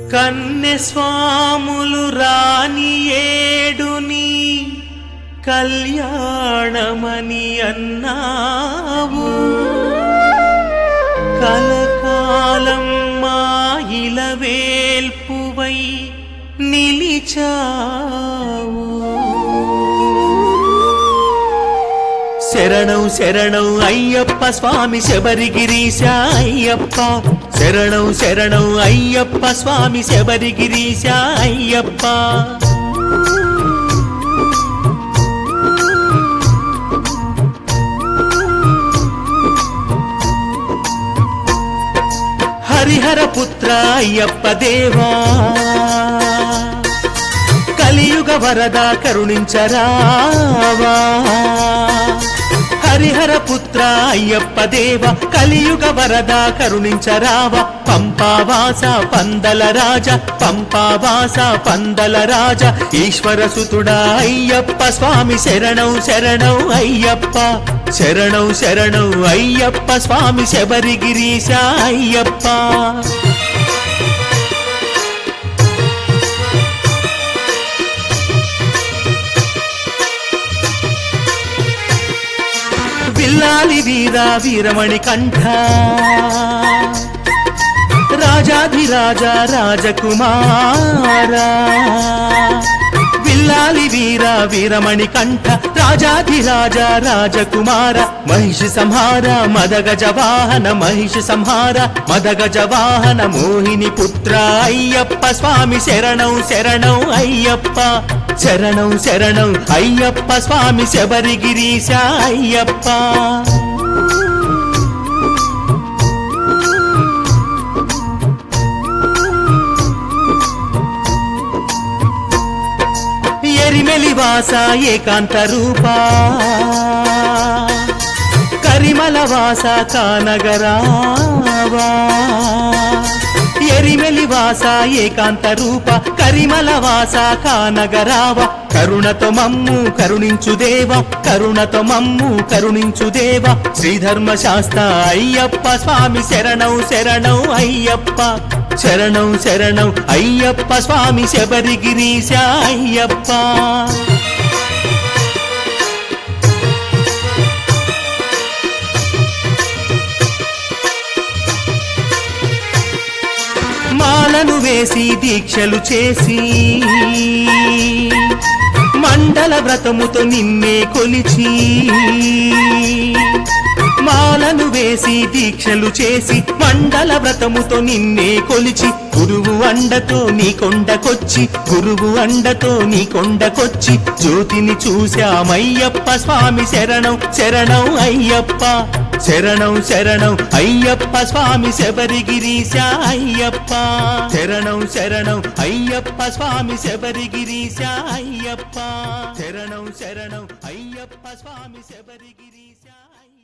కన్నె స్వాములు రాని ఏడుని కళ్యాణమని అన్నావు కలకాలం మా ఇలవేల్పువై నిలిచావు శరణం శరణం అయ్యప్ప స్వామి శబరిగిరీశ అయ్యప్ప శరణం శరణం అయ్యప్ప స్వామి శబరిగిరీశ అయ్యప్ప హరిహర పుత్ర అయ్యప్ప దేవా కలియుగ వరద కరుణించరావా హరిహర పుత్ర అయ్యప్ప దేవ కలియుగ వరద కరుణించరావా పంపావాస పందల రాజ పంపావాస పందల రాజ ఈశ్వర సుతుడా అయ్యప్ప స్వామి శరణం శరణం అయ్యప్ప శరణం శరణం అయ్యప్ప స్వామి శబరిగిరీశ అయ్యప్ప విల్లాలి వీరా వీరమణి కంఠ రాజాధిరాజా రాజకుమారా విల్లాలి వీరా వీరమణి కంఠ రాజాధిరాజ రాజకుమార మహిషి సంహార మదగజ వాహన మహిషి సంహార మదగజ వాహన మోహిని పుత్ర అయ్యప్ప స్వామి శరణం శరణం అయ్యప్ప శరణం శరణం అయ్యప్ప స్వామి శబరిగిరీశ అయ్యప్ప ఎరిమెలి వాస ఏకాంత రూపా కరిమల వాస కానగరావా ఎరిమెలి వాస ఏకాంత రూప కరిమల వాస కానగరావ కరుణతో మమ్ము కరుణించు దేవ కరుణతో మమ్ము కరుణించు దేవ శ్రీధర్మ శాస్త్ర అయ్యప్ప స్వామి శరణం శరణం అయ్యప్ప శరణం శరణం అయ్యప్ప స్వామి శబరిగిరీశ అయ్యప్ప మాలను వేసి దీక్షలు చేసి మండల వ్రతముతో నిన్నే కొలిచి మాలను వేసి దీక్షలు చేసి మండల వ్రతముతో నిన్నే కొలిచి గురువు అండతో నీ కొండకొచ్చి గురువు అండతో నీ కొండకొచ్చి జ్యోతిని చూశామయ్యప్ప స్వామి శరణం శరణం అయ్యప్ప శరణం శరణం అయ్యప్ప స్వామి శబరిగిరీశ అయ్యప్ప శరణం శరణం అయ్యప్ప స్వామి శబరిగిరీశ అయ్యప్ప శరణం శరణం అయ్యప్ప స్వామి శబరిగిరీశ అయ్యప్ప